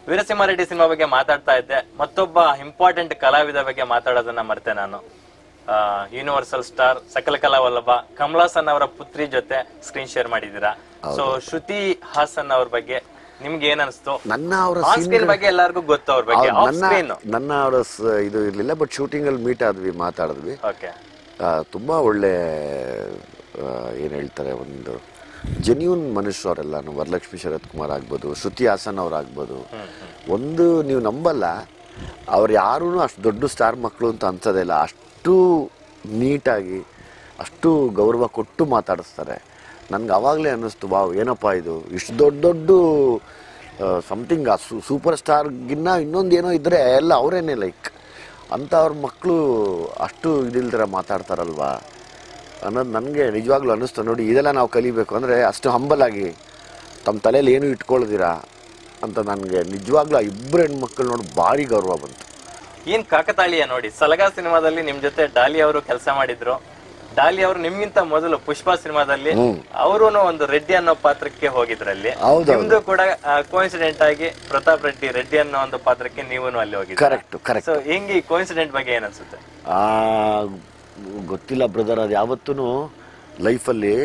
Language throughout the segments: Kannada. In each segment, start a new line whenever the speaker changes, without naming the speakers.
ವೀರಸಿಂಹ ರೆಡ್ಡಿ ಸಿನಿಮಾ ಬಗ್ಗೆ ಮಾತಾಡ್ತಾ ಇದ್ದೆ ಮತ್ತೊಬ್ಬ ಇಂಪಾರ್ಟೆಂಟ್ ಕಲಾವಿದ ಬಗ್ಗೆ ಮಾತಾಡೋದನ್ನ ಮರ್ತೆ ನಾನು ಯೂನಿವರ್ಸಲ್ ಸ್ಟಾರ್ ಸಕಲ ಕಲಾ ವಲ್ಲಭ ಕಮಲಾಸನ್ ಅವರ ಪುತ್ರಿ ಜೊತೆ ಸ್ಕ್ರೀನ್ ಶೇರ್ ಮಾಡಿದೀರಾ ಸೊ ಶ್ರುತಿ ಹಾಸನ್ ಅವ್ರ ಬಗ್ಗೆ ನಿಮ್ಗೆ ಏನ್ ಅನ್ಸ್ತು
ನನ್ನ ಅವರ
ಆನ್ ಸ್ಕ್ರೀನ್ ಬಗ್ಗೆ ಎಲ್ಲಾರ್ಗೂ ಗೊತ್ತು ಅವ್ರ ಬಗ್ಗೆ ಆಫ್
ನನ್ನ
ಸ್ಕ್ರೀನ್
ನನ್ನ ಅವರ ಸ- ಇದು ಇರಲಿಲ್ಲ ಬಟ್ ಶೂಟಿಂಗಲ್ಲಿ ಮೀಟ್ ಆದ್ವಿ ಮಾತಾಡಿದ್ವಿ
ಓಕೆ
ಆ, ತುಂಬಾ ಒಳ್ಳೆ ಆ, ಏನ್ ಹೇಳ್ತಾರೆ ಒಂದು ಜೆನ್ಯೂನ್ ಮನುಷ್ಯರು ಅವರೆಲ್ಲ ನಾವು ವರಲಕ್ಷ್ಮಿ ಶರತ್ ಕುಮಾರ್ ಆಗ್ಬೋದು ಶ್ರುತಿ ಹಾಸನ್ ಅವ್ರು ಆಗ್ಬೋದು ಒಂದು ನೀವು ನಂಬಲ್ಲ ಅವ್ರು ಯಾರೂ ಅಷ್ಟು ದೊಡ್ಡ ಸ್ಟಾರ್ ಮಕ್ಕಳು ಅಂತ ಅನ್ಸೋದೇ ಇಲ್ಲ ಅಷ್ಟು ನೀಟಾಗಿ ಅಷ್ಟು ಗೌರವ ಕೊಟ್ಟು ಮಾತಾಡಿಸ್ತಾರೆ ನನ್ಗೆ ಅವಾಗಲೇ ಅನ್ನಿಸ್ತು ವಾವ್ ಏನಪ್ಪ ಇದು ಇಷ್ಟು ದೊಡ್ಡ ದೊಡ್ಡ ಸಮಥಿಂಗ್ ಸೂಪರ್ ಸ್ಟಾರ್ಗಿನ್ನ ಇನ್ನೊಂದು ಏನೋ ಇದ್ರೆ ಎಲ್ಲ ಅವರೇನೆ ಲೈಕ್ ಅಂತ ಅವ್ರ ಮಕ್ಕಳು ಅಷ್ಟು ಇದಿಲ್ದಿರ ಮಾತಾಡ್ತಾರಲ್ವಾ ಅನ್ನೋದು ನನಗೆ ನಿಜವಾಗ್ಲೂ ಅನ್ನಿಸ್ತು ನೋಡಿ ಇದೆಲ್ಲ ನಾವು ಕಲಿಬೇಕು ಅಂದರೆ ಅಷ್ಟು ಹಂಬಲ್ ಆಗಿ ತಮ್ಮ ತಲೆಯಲ್ಲಿ ಏನೂ ಇಟ್ಕೊಳ್ದಿರಾ ಅಂತ ನನಗೆ ನಿಜವಾಗ್ಲೂ ಆ ಇಬ್ಬರು ಹೆಣ್ಮಕ್ಳು ನೋಡಿ ಭಾರಿ ಗೌರವ ಬಂತು
ಏನ್ ಕಾಕತಾಳೀಯ ನೋಡಿ ಸಲಗಾ ಸಿನಿಮಾದಲ್ಲಿ ನಿಮ್ ಜೊತೆ ಡಾಲಿ ಅವರು ಕೆಲಸ ಮಾಡಿದ್ರು ಡಾಲಿ ಅವರು ನಿಮ್ಗಿಂತ ಮೊದಲು ಪುಷ್ಪ ಸಿನಿಮಾದಲ್ಲಿ ಅವರು ಒಂದು ರೆಡ್ಡಿ ಅನ್ನೋ ಪಾತ್ರಕ್ಕೆ ಹೋಗಿದ್ರಲ್ಲಿ
ಹೌದೌದು.
ನಿಮ್ದು ಕೂಡ ಕೋಇನ್ಸಿಡೆಂಟ್ ಆಗಿ ಪ್ರತಾಪ್ ರೆಡ್ಡಿ ರೆಡ್ಡಿ ಅನ್ನೋ ಒಂದು ಪಾತ್ರಕ್ಕೆ ನೀವು ಅಲ್ಲಿ ಹೋಗಿದ್ರಿ
ಕರೆಕ್ಟ್ ಕರೆಕ್ಟ್
ಸೊ ಹೆಂಗೆ ಈ ಕೋಇನ್ಸಿಡೆಂಟ್ ಬಗ್ಗೆ ಏನ್ ಅನ್ಸುತ್ತೆ
ಆ, ಗೊತ್ತಿಲ್ಲ ಬ್ರದರ್ ಅದು ಯಾವತ್ತೂ ಲೈಫಲ್ಲಿ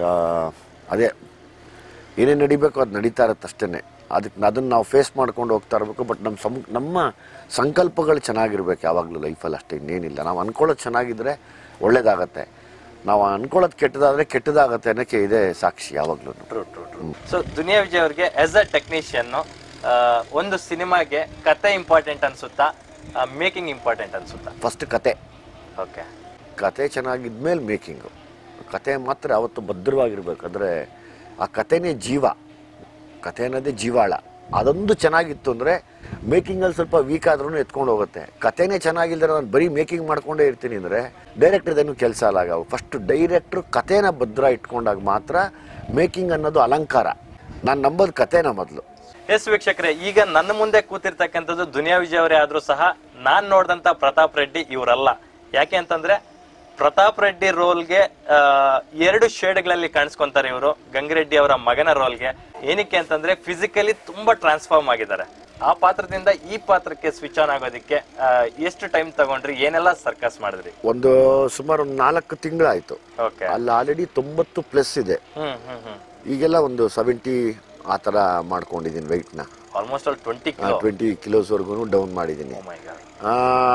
ಅದೇ ಏನೇನು ನಡಿಬೇಕು ಅದು ನಡೀತಾ ಇರುತ್ತೆ ಅಷ್ಟೇ ಅದಕ್ಕೆ ಅದನ್ನು ನಾವು ಫೇಸ್ ಮಾಡ್ಕೊಂಡು ಹೋಗ್ತಾ ಇರಬೇಕು ಬಟ್ ನಮ್ಮ ಸಂ ನಮ್ಮ ಸಂಕಲ್ಪಗಳು ಚೆನ್ನಾಗಿರ್ಬೇಕು ಯಾವಾಗಲೂ ಲೈಫಲ್ಲಿ ಅಷ್ಟೇ ಇನ್ನೇನಿಲ್ಲ ನಾವು ಅನ್ಕೊಳ್ಳೋದು ಚೆನ್ನಾಗಿದ್ರೆ ಒಳ್ಳೇದಾಗತ್ತೆ ನಾವು ಅನ್ಕೊಳ್ಳೋದು ಕೆಟ್ಟದಾದ್ರೆ ಕೆಟ್ಟದಾಗತ್ತೆ ಅನ್ನೋಕ್ಕೆ ಇದೆ ಸಾಕ್ಷಿ ಯಾವಾಗಲೂ
true true true so Duniya Vijay ಅವ್ರಿಗೆ ಆಸ್ ಅ ಟೆಕ್ನಿಷಿಯನ್ ಒಂದು ಸಿನಿಮಾಗೆ ಕತೆ ಇಂಪಾರ್ಟೆಂಟ್ ಅನ್ಸುತ್ತಾ ಮೇಕಿಂಗ್ ಇಂಪಾರ್ಟೆಂಟ್ ಅನ್ಸುತ್ತಾ
ಫಸ್ಟ್ ಕತೆ
ಓಕೆ
ಕತೆ ಚೆನ್ನಾಗಿದ್ಮೇಲೆ ಮೇಕಿಂಗು ಕತೆ ಮಾತ್ರ ಯಾವತ್ತು ಭದ್ರವಾಗಿರ್ಬೇಕು ಅಂದರೆ ಆ ಕತೆನೇ ಜೀವ ಕತೆ ಅನ್ನೋದೇ ಜೀವಾಳ ಅದೊಂದು ಚೆನ್ನಾಗಿತ್ತು ಅಂದರೆ ಮೇಕಿಂಗಲ್ಲಿ ಸ್ವಲ್ಪ ವೀಕ್ ಆದ್ರೂ ಎತ್ಕೊಂಡು ಹೋಗುತ್ತೆ ಕತೆನೇ ಚೆನ್ನಾಗಿಲ್ದರೆ ನಾನು ಬರೀ ಮೇಕಿಂಗ್ ಮಾಡ್ಕೊಂಡೇ ಇರ್ತೀನಿ ಅಂದರೆ ಡೈರೆಕ್ಟರ್ದೇನು ಕೆಲಸ ಅಲ್ಲ ಫಸ್ಟ್ ಡೈರೆಕ್ಟ್ರು ಕತೆನ ಭದ್ರ ಇಟ್ಕೊಂಡಾಗ ಮಾತ್ರ ಮೇಕಿಂಗ್ ಅನ್ನೋದು ಅಲಂಕಾರ ನಾನು ನಂಬೋದು ಕತೆನ ಮೊದಲು
ಎಸ್ ವೀಕ್ಷಕರೇ ಈಗ ನನ್ನ ಮುಂದೆ ಕೂತಿರ್ತಕ್ಕಂಥದ್ದು ದುನಿಯಾ ವಿಜಯ್ ಅವರೇ ಆದ್ರೂ ಸಹ ನಾನ್ ನೋಡಿದಂತ ಪ್ರತಾಪ್ ರೆಡ್ಡಿ ಇವರಲ್ಲ ಯಾಕೆ ಅಂತಂದ್ರೆ ಪ್ರತಾಪ್ ರೆಡ್ಡಿ ರೋಲ್ಗೆ ಎರಡು ಶೇಡ್ಗಳಲ್ಲಿ ಕಾಣಿಸ್ಕೊಂತಾರೆ ಇವರು ಗಂಗಿರೆಡ್ಡಿ ಅವರ ಮಗನ ರೋಲ್ಗೆ ಏನಕ್ಕೆ ಅಂತಂದ್ರೆ ಫಿಸಿಕಲಿ ತುಂಬಾ ಟ್ರಾನ್ಸ್ಫಾರ್ಮ್ ಆಗಿದ್ದಾರೆ ಆ ಪಾತ್ರದಿಂದ ಈ ಪಾತ್ರಕ್ಕೆ ಸ್ವಿಚ್ ಆನ್ ಆಗೋದಕ್ಕೆ ಆ, ಎಷ್ಟು ಟೈಮ್ ತಗೊಂಡ್ರಿ ಏನೆಲ್ಲ ಸರ್ಕಸ್ ಮಾಡಿದ್ರಿ
ಒಂದು ಸುಮಾರು ಒಂದು ನಾಲ್ಕು ತಿಂಗಳಾಯಿತು
ಓಕೆ
ಅಲ್ಲಿ ಆಲ್ರೆಡಿ ತೊಂಬತ್ತು ಪ್ಲಸ್ ಇದೆ
ಹ್ಮ್ ಹ್ಮ್ ಹ್ಮ್
ಈಗೆಲ್ಲ ಒಂದು ಸೆವೆಂಟಿ ಆ ಥರ ಮಾಡ್ಕೊಂಡಿದ್ದೀನಿ ವೆಯ್ಟ್ನ
ಆಲ್ಮೋಸ್ಟ್ ಅಲ್ಲಿ ಟ್ವೆಂಟಿ ಕಿಲೋ
ಟ್ವೆಂಟಿ ಕಿಲೋಸ್ವರೆಗೂ ಡೌನ್ ಮಾಡಿದ್ದೀನಿ
ಮೈ ಗಾಡ್
ಆ,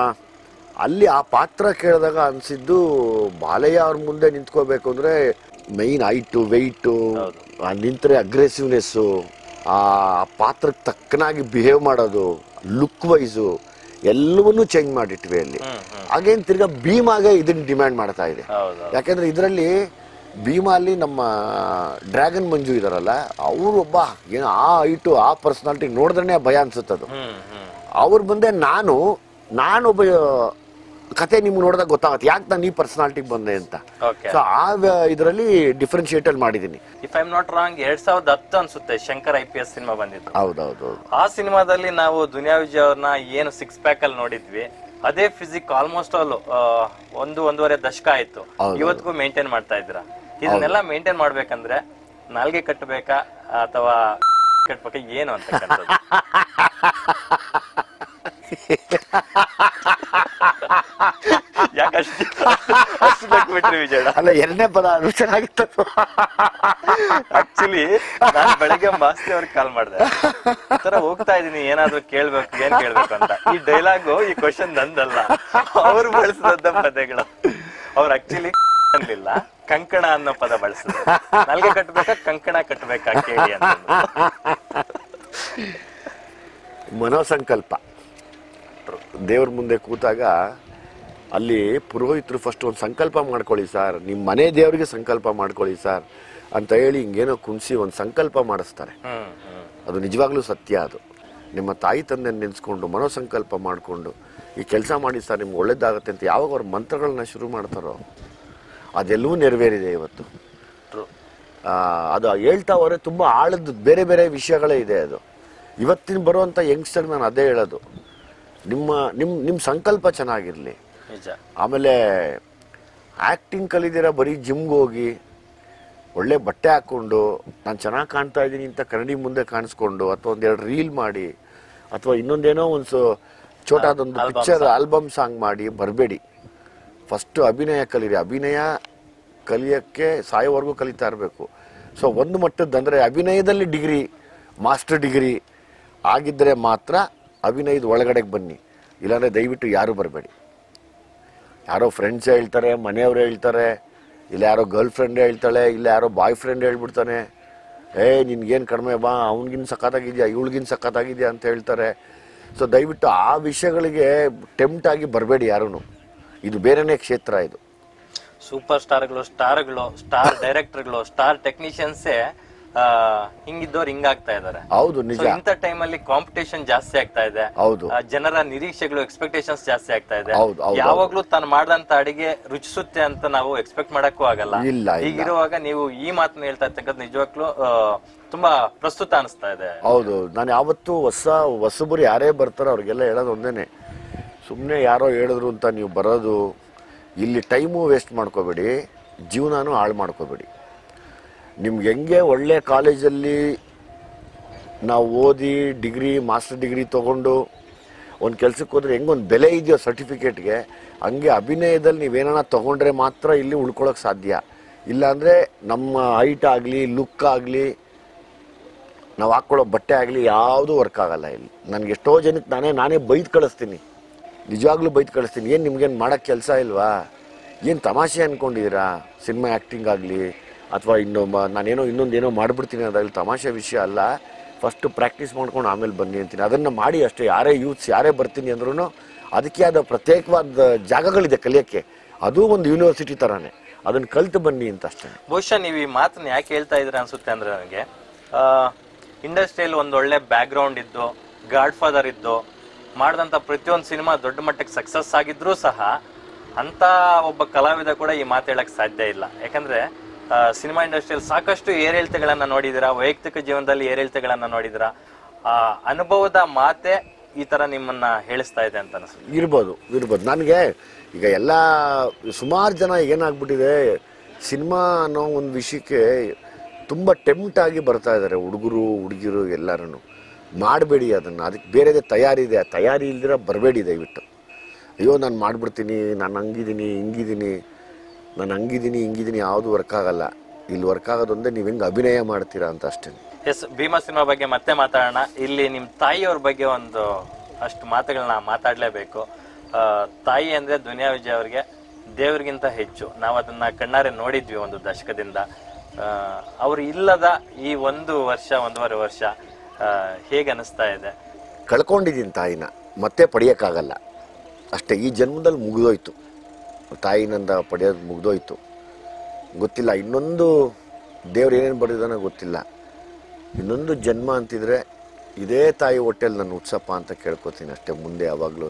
ಅಲ್ಲಿ ಆ ಪಾತ್ರ ಕೇಳಿದಾಗ ಅನಿಸಿದ್ದು ಬಾಲಯ್ಯ ಅವ್ರ ಮುಂದೆ ನಿಂತ್ಕೋಬೇಕು ಅಂದರೆ ಮೈನ್ ಹೈಟು ವೆಯ್ಟು ನಿಂತರೆ ಅಗ್ರೆಸಿವ್ನೆಸ್ಸು ಆ ಪಾತ್ರಕ್ಕೆ ತಕ್ಕನಾಗಿ ಬಿಹೇವ್ ಮಾಡೋದು ಲುಕ್ ವೈಸು ಎಲ್ಲವನ್ನೂ ಚೇಂಜ್ ಮಾಡಿಟ್ವಿ ಅಲ್ಲಿ
ಹ್ಮ್ ಹ್ಮ್
ಹಾಗೇನು ತಿರ್ಗಾ ಭೀಮಾಗೆ ಇದನ್ನ ಡಿಮ್ಯಾಂಡ್ ಮಾಡ್ತಾ ಇದೆ
ಹೌದು
ಯಾಕೆಂದ್ರೆ ಇದರಲ್ಲಿ ಭೀಮಾ ಅಲ್ಲಿ ನಮ್ಮ ಡ್ರ್ಯಾಗನ್ ಮಂಜು ಇದಾರಲ್ಲ ಅವರು ಒಬ್ಬ ಏನು ಆ ಹೈಟು ಆ ಪರ್ಸನಾಲಿಟಿ ನೋಡಿದ್ರೆ ಭಯ ಅನ್ಸುತ್ತದು
ಹ್ಮ್ ಹ್ಮ್
ಅವ್ರು ಬಂದೆ ನಾನು ನಾನೊಬ್ಬ ಕತೆ ನಿಮ್ಗೆ ನೋಡಿದಾಗ ಗೊತ್ತಾಗತ್ತೆ ಯಾಕೆ ನಾನು ಈ ಪರ್ಸನಾಲಿಟಿಗೆ ಬಂದೆ ಅಂತ
ಓಕೆ
ಸೊ ಆ ಇದರಲ್ಲಿ ಡಿಫ್ರೆನ್ಶಿಯೇಟಲ್ ಮಾಡಿದ್ದೀನಿ
ಇಫ್ ಐ ನಾಟ್ ರಾಂಗ್ ಎರಡ್ ಸಾವಿರದ ಹತ್ತು ಅನ್ಸುತ್ತೆ Shankar I P S cinema ಬಂದಿತ್ತು
ಹೌದೌದು
ಆ ಸಿನಿಮಾದಲ್ಲಿ ನಾವು ದುನಿಯಾ ವಿಜಯ್ ಅವ್ರನ್ನ ಏನು ಸಿಕ್ಸ್ ಪ್ಯಾಕ್ ಅಲ್ಲಿ ನೋಡಿದ್ವಿ ಅದೇ ಫಿಸಿಕ್ ಆಲ್ಮೋಸ್ಟ್ ಆಲ್ ಒಂದು ಒಂದೂವರೆ ದಶಕ ಆಯ್ತು
ಹೌದು.
ಇವತ್ತಿಗೂ ಮೇಂಟೈನ್ ಮಾಡ್ತಾ ಇದ್ದೀರಾ ಇದನ್ನೆಲ್ಲ ಮೇಂಟೈನ್ ಮಾಡ್ಬೇಕಂದ್ರೆ ನಾಲ್ಗೆ ಕಟ್ಟಬೇಕಾ ಅಥವಾ ಕಟ್ಬೇಕಾ ಏನು ಅಂತಕ್ಕಂಥದ್ದು ಯಾಕೆ ಅಷ್ಟು ಅಷ್ಟು ಬಿಟ್ರಿ ವಿಜಯಣ್ಣ
ಅಲ್ಲ ಎರಡನೇ ಪದ ಅದು ಚೆನ್ನಾಗಿತ್ತು
ಆಕ್ಚುಲಿ ನಾನು ಬೆಳಗ್ಗೆ ಮಾಸ್ತಿ ಅವ್ರಿಗೆ ಕಾಲ್ ಮಾಡಿದೆ ಈ ತರ ಹೋಗ್ತಾ ಇದೀನಿ ಏನಾದ್ರೂ ಕೇಳ್ಬೇಕು ಏನ್ ಕೇಳ್ಬೇಕು ಅಂತ ಈ ಡೈಲಾಗು ಈ ಕ್ವಶನ್ ನಂದಲ್ಲ ಅವ್ರು ಬಳಸಿದಂತ ಪದಗಳು ಅವ್ರು ಆಕ್ಚುಲಿ ಅನ್ಲಿಲ್ಲ ಕಂಕಣ ಅನ್ನೋ ಪದ ಬಳಸಿದ್ರು ನಲ್ಗೆ ಕಟ್ಬೇಕಾ ಕಂಕಣ ಕಟ್ಬೇಕಾ ಕೇಳಿ ಅಂತ
ಮನೋಸಂಕಲ್ಪ ದೇವ್ರ ಮುಂದೆ ಕೂತಾಗ ಅಲ್ಲಿ ಪುರೋಹಿತರು ಫಸ್ಟ್ ಒಂದು ಸಂಕಲ್ಪ ಮಾಡ್ಕೊಳ್ಳಿ ಸರ್ ನಿಮ್ಮ ಮನೆ ದೇವರಿಗೆ ಸಂಕಲ್ಪ ಮಾಡ್ಕೊಳ್ಳಿ ಸರ್ ಅಂತ ಹೇಳಿ ಹಿಂಗೇನೋ ಕುಣಿಸಿ ಒಂದು ಸಂಕಲ್ಪ ಮಾಡಿಸ್ತಾರೆ
ಹ್ಮ್ ಹ್ಮ್
ಅದು ನಿಜವಾಗ್ಲೂ ಸತ್ಯ ಅದು ನಿಮ್ಮ ತಾಯಿ ತಂದೆ ನೆನೆಸ್ಕೊಂಡು ಮನೋಸಂಕಲ್ಪ ಮಾಡಿಕೊಂಡು ಈ ಕೆಲಸ ಮಾಡಿ ಸರ್ ನಿಮ್ಗೆ ಒಳ್ಳೇದಾಗುತ್ತೆ ಅಂತ ಯಾವಾಗ ಅವ್ರ ಮಂತ್ರಗಳನ್ನ ಶುರು ಮಾಡ್ತಾರೋ ಅದೆಲ್ಲವೂ ನೆರವೇರಿದೆ ಇವತ್ತು
ಟ್ರೂ
ಆ, ಅದು ಹೇಳ್ತಾ ಹೋದ್ರೆ ತುಂಬ ಆಳದ ಬೇರೆ ಬೇರೆ ವಿಷಯಗಳೇ ಇದೆ ಅದು ಇವತ್ತಿನ ಬರುವಂಥ ಯಂಗ್ಸ್ಟರ್ ನಾನು ಅದೇ ಹೇಳೋದು ನಿಮ್ಮ ನಿಮ್ಮ ನಿಮ್ಮ ಸಂಕಲ್ಪ ಚೆನ್ನಾಗಿರಲಿ
ನಿಜ
ಆಮೇಲೆ ಆ್ಯಕ್ಟಿಂಗ್ ಕಲಿದಿರ ಬರೀ ಜಿಮ್ಗೆ ಹೋಗಿ ಒಳ್ಳೆ ಬಟ್ಟೆ ಹಾಕ್ಕೊಂಡು ನಾನು ಚೆನ್ನಾಗಿ ಕಾಣ್ತಾ ಇದ್ದೀನಿ ಅಂತ ಕನ್ನಡಿ ಮುಂದೆ ಕಾಣಿಸ್ಕೊಂಡು ಅಥವಾ ಒಂದೆರಡು ರೀಲ್ ಮಾಡಿ ಅಥವಾ ಇನ್ನೊಂದೇನೋ ಒಂದು ಚೋಟಾದೊಂದು
Album
ಪಿಕ್ಚರ್ ಆಲ್ಬಮ್ ಸಾಂಗ್ ಮಾಡಿ ಬರಬೇಡಿ ಫಸ್ಟ್ ಅಭಿನಯ ಕಲೀರಿ ಅಭಿನಯ ಕಲಿಯೋಕ್ಕೆ ಸಾಯೋವರೆಗೂ ಕಲಿತಾ ಇರಬೇಕು ಸೊ ಒಂದು ಮಟ್ಟದ್ದು ಅಂದರೆ ಅಭಿನಯದಲ್ಲಿ ಡಿಗ್ರಿ ಮಾಸ್ಟರ್ ಡಿಗ್ರಿ ಆಗಿದ್ದರೆ ಮಾತ್ರ ಅಭಿನಯದ ಒಳಗಡೆಗೆ ಬನ್ನಿ ಇಲ್ಲಾಂದರೆ ದಯವಿಟ್ಟು ಯಾರೂ ಬರಬೇಡಿ ಯಾರೋ ಫ್ರೆಂಡ್ಸ್ ಹೇಳ್ತಾರೆ ಮನೆಯವ್ರು ಹೇಳ್ತಾರೆ ಇಲ್ಲ ಯಾರೋ ಗರ್ಲ್ ಫ್ರೆಂಡ್ ಹೇಳ್ತಾಳೆ ಇಲ್ಲ ಯಾರೋ ಬಾಯ್ ಫ್ರೆಂಡ್ ಹೇಳ್ಬಿಡ್ತಾನೆ ಏ ನಿನ್ಗೇನು ಕಡಿಮೆ ಬಾ ಅವ್ನಿಗಿನ್ ಸಖತ್ತಾಗಿದ್ಯಾ ಇವಳಿಗಿನ್ ಸಖತ್ತಾಗಿದ್ಯಾ ಅಂತ ಹೇಳ್ತಾರೆ ಸೊ ದಯವಿಟ್ಟು ಆ ವಿಷಯಗಳಿಗೆ ಟೆಂಪ್ಟ್ ಆಗಿ ಬರಬೇಡಿ ಯಾರೂ ಇದು ಬೇರೆನೇ ಕ್ಷೇತ್ರ ಇದು
ಸೂಪರ್ ಸ್ಟಾರ್ಗಳು ಸ್ಟಾರ್ಗಳು ಸ್ಟಾರ್ ಡೈರೆಕ್ಟರ್ಗಳು ಸ್ಟಾರ್ ಟೆಕ್ನಿಷಿಯನ್ಸೇ ಹಿಂಗಿದ್ದವ್ರು ಹಿಂಗಾಗ್ತಾ ಇದಾರೆ
ಹೌದು ನಿಜ
So, ಇಂಥ ಟೈಮಲ್ಲಿ ಕಾಂಪಿಟೇಷನ್ ಜಾಸ್ತಿ ಆಗ್ತಾ ಇದೆ
ಹೌದು
ಆ, ಜನರ ನಿರೀಕ್ಷೆಗಳು ಎಕ್ಸ್ಪೆಕ್ಟೇಷನ್ಸ್ ಜಾಸ್ತಿ ಆಗ್ತಾ ಇದೆ
ಹೌದು, ಹೌದು,
ಯಾವಾಗ್ಲೂ ತಾನು ಮಾಡ್ದಂತ ಅಡಿಗೆ ರುಚಿಸುತ್ತೆ ಅಂತ ನಾವು ಎಕ್ಸ್ಪೆಕ್ಟ್ ಮಾಡಕ್ಕೂ ಆಗಲ್ಲ
ಇಲ್ಲ, ಇಲ್ಲ.
ಹೀಗಿರುವಾಗ ನೀವು ಈ ಮಾತನ್ನ ಹೇಳ್ತಾ ಇರ್ತಕ್ಕಂಥ ನಿಜವಾಗ್ಲೂ ಆ, ತುಂಬಾ ಪ್ರಸ್ತುತ ಅನಿಸ್ತಾ ಇದೆ
ಹೌದು ನಾನು ಯಾವತ್ತೂ ಹೊಸ ಹೊಸಬರು ಯಾರೇ ಬರ್ತಾರೋ ಅವ್ರಿಗೆಲ್ಲ ಹೇಳೋದು ಒಂದೇನೆ ಸುಮ್ಮನೆ ಯಾರೋ ಹೇಳಿದ್ರು ಅಂತ ನೀವು ಬರೋದು ಇಲ್ಲಿ ಟೈಮು ವೇಸ್ಟ್ ಮಾಡ್ಕೋಬೇಡಿ ಜೀವನನೂ ಹಾಳು ಮಾಡ್ಕೋಬೇಡಿ ನಿಮ್ಗೆ ಹೆಂಗೆ ಒಳ್ಳೆ ಕಾಲೇಜಲ್ಲಿ ನಾವು ಓದಿ ಡಿಗ್ರಿ ಮಾಸ್ಟರ್ ಡಿಗ್ರಿ ತೊಗೊಂಡು ಒಂದು ಕೆಲ್ಸಕ್ಕೆ ಹೋದ್ರೆ ಹೆಂಗೊಂದು ಬೆಲೆ ಇದೆಯೋ ಸರ್ಟಿಫಿಕೇಟ್ಗೆ ಹಂಗೆ ಅಭಿನಯದಲ್ಲಿ ನೀವೇನ ತೊಗೊಂಡ್ರೆ ಮಾತ್ರ ಇಲ್ಲಿ ಉಳ್ಕೊಳ್ಳೋಕೆ ಸಾಧ್ಯ ಇಲ್ಲಾಂದರೆ ನಮ್ಮ ಹೈಟ್ ಆಗಲಿ ಲುಕ್ ಆಗಲಿ ನಾವು ಹಾಕ್ಕೊಳ್ಳೋ ಬಟ್ಟೆ ಆಗಲಿ ಯಾವುದೂ ವರ್ಕ್ ಆಗಲ್ಲ ಇಲ್ಲಿ ನನಗೆ ಎಷ್ಟೋ ಜನಕ್ಕೆ ನಾನೇ ನಾನೇ ಬೈದು ಕಳಿಸ್ತೀನಿ ನಿಜವಾಗ್ಲೂ ಬೈದು ಕಳಿಸ್ತೀನಿ ಏನು ನಿಮ್ಗೇನು ಮಾಡೋಕ್ಕೆ ಕೆಲಸ ಇಲ್ವಾ ಏನು ತಮಾಷೆ ಅಂದ್ಕೊಂಡಿದ್ದೀರಾ ಸಿನಿಮಾ ಆ್ಯಕ್ಟಿಂಗ್ ಆಗಲಿ ಅಥವಾ ಇನ್ನೊಬ್ಬ ನಾನೇನೋ ಇನ್ನೊಂದು ಏನೋ ಮಾಡಿಬಿಡ್ತೀನಿ ಅದಾಗಲಿ ತಮಾಷೆ ವಿಷಯ ಅಲ್ಲ ಫಸ್ಟು ಪ್ರಾಕ್ಟೀಸ್ ಮಾಡ್ಕೊಂಡು ಆಮೇಲೆ ಬನ್ನಿ ಅಂತೀನಿ ಅದನ್ನು ಮಾಡಿ ಅಷ್ಟೇ ಯಾರೇ ಯೂತ್ಸ್ ಯಾರೇ ಬರ್ತೀನಿ ಅಂದ್ರೂ ಅದಕ್ಕೆ ಆದ ಪ್ರತ್ಯೇಕವಾದ ಜಾಗಗಳಿದೆ ಕಲಿಯೋಕ್ಕೆ ಅದು ಒಂದು ಯೂನಿವರ್ಸಿಟಿ ಥರನೇ ಅದನ್ನು ಕಲ್ತು ಬನ್ನಿ ಅಂತ ಅಷ್ಟೇ
ಬಹುಶಃ ನೀವು ಈ ಮಾತನ್ನ ಯಾಕೆ ಹೇಳ್ತಾ ಇದ್ರ ಅನ್ಸುತ್ತೆ ಅಂದ್ರೆ ನನಗೆ ಇಂಡಸ್ಟ್ರಿಯಲ್ಲಿ ಒಂದು ಒಳ್ಳೆ ಬ್ಯಾಕ್ ಗ್ರೌಂಡ್ ಇದ್ದು ಗಾಡ್ ಫಾದರ್ ಇದ್ದು ಮಾಡಿದಂಥ ಪ್ರತಿಯೊಂದು ಸಿನಿಮಾ ದೊಡ್ಡ ಮಟ್ಟಕ್ಕೆ ಸಕ್ಸಸ್ ಆಗಿದ್ರೂ ಸಹ ಅಂತ ಒಬ್ಬ ಕಲಾವಿದ ಕೂಡ ಈ ಮಾತು ಹೇಳಕ್ ಸಾಧ್ಯ ಇಲ್ಲ ಯಾಕಂದ್ರೆ ಸಿನಿಮಾ ಇಂಡಸ್ಟ್ರಿಯಲ್ಲಿ ಸಾಕಷ್ಟು ಏರಿಳಿತಗಳನ್ನ ನೋಡಿದಿರಾ ವೈಯಕ್ತಿಕ ಜೀವನದಲ್ಲಿ ಏರಿಳಿತಗಳನ್ನ ನೋಡಿದಿರಾ ಆ ಅನುಭವದ ಮಾತೆ ಈ ತರ ನಿಮ್ಮನ್ನ ಹೇಳಿಸ್ತಾ ಇದೆ ಅಂತ ಅನಿಸುತ್ತೆ
ಇರ್ಬೋದು ಇರ್ಬೋದು ನನಗೆ ಈಗ ಎಲ್ಲ ಸುಮಾರು ಜನ ಏನಾಗ್ಬಿಟ್ಟಿದೆ ಸಿನಿಮಾ ಅನ್ನೋ ಒಂದು ವಿಷಯಕ್ಕೆ ತುಂಬ ಟೆಂಪ್ಟ್ ಆಗಿ ಬರ್ತಾ ಇದ್ದಾರೆ ಹುಡುಗರು ಹುಡುಗಿರು ಎಲ್ಲರೂ ಮಾಡಬೇಡಿ ಅದನ್ನು ಅದಕ್ಕೆ ಬೇರೆದೇ ತಯಾರಿ ಇದೆ ಆ ತಯಾರಿ ಇಲ್ದಿರ ಬರಬೇಡಿ ದಯವಿಟ್ಟು ಅಯ್ಯೋ ನಾನು ಮಾಡ್ಬಿಡ್ತೀನಿ ನಾನು ಹಂಗಿದ್ದೀನಿ ಹಿಂಗಿದ್ದೀನಿ ನಾನು ಹಂಗಿದ್ದೀನಿ ಹಿಂಗಿದ್ದೀನಿ ಯಾವುದು ವರ್ಕ್ ಆಗಲ್ಲ ಇಲ್ಲಿ ವರ್ಕ್ ಆಗೋದೊಂದೇ ನೀವು ಹೆಂಗೆ ಅಭಿನಯ ಮಾಡ್ತೀರಾ ಅಂತ ಅಷ್ಟೇ
ಎಸ್ ಭೀಮಾ ಸಿನಿಮಾ ಬಗ್ಗೆ ಮತ್ತೆ ಮಾತಾಡೋಣ ಇಲ್ಲಿ ನಿಮ್ಮ ತಾಯಿಯವ್ರ ಬಗ್ಗೆ ಒಂದು ಅಷ್ಟು ಮಾತುಗಳನ್ನ ಮಾತಾಡಲೇಬೇಕು ತಾಯಿ ಅಂದ್ರೆ ದುನಿಯಾ ವಿಜಯ್ ಅವ್ರಿಗೆ ದೇವ್ರಿಗಿಂತ ಹೆಚ್ಚು ನಾವು ಅದನ್ನ ಕಣ್ಣಾರೆ ನೋಡಿದ್ವಿ ಒಂದು ದಶಕದಿಂದ ಆ, ಅವ್ರು ಇಲ್ಲದ ಈ ಒಂದು ವರ್ಷ ಒಂದೂವರೆ ವರ್ಷ ಆ, ಹೇಗೆ ಅನಿಸ್ತಾ ಇದೆ
ಕಳ್ಕೊಂಡಿದ್ದೀನಿ ತಾಯಿನ ಮತ್ತೆ ಪಡೆಯೋಕ್ಕಾಗಲ್ಲ ಅಷ್ಟೇ ಈ ಜನ್ಮದಲ್ಲಿ ಮುಗಿದೋಯ್ತು ತಾಯಿನಿಂದ ಪಡೆಯೋದು ಮುಗಿದೋಯ್ತು ಗೊತ್ತಿಲ್ಲ ಇನ್ನೊಂದು ದೇವ್ರು ಏನೇನು ಬರೆದಿದ್ದಾನೋ ಗೊತ್ತಿಲ್ಲ ಇನ್ನೊಂದು ಜನ್ಮ ಅಂತಿದ್ರೆ ಇದೇ ತಾಯಿ ಹೊಟ್ಟೆಲಿ ನಾನು ಹುಟ್ಸಪ್ಪ ಅಂತ ಕೇಳ್ಕೊತೀನಿ ಅಷ್ಟೇ ಮುಂದೆ ಯಾವಾಗ್ಲೂ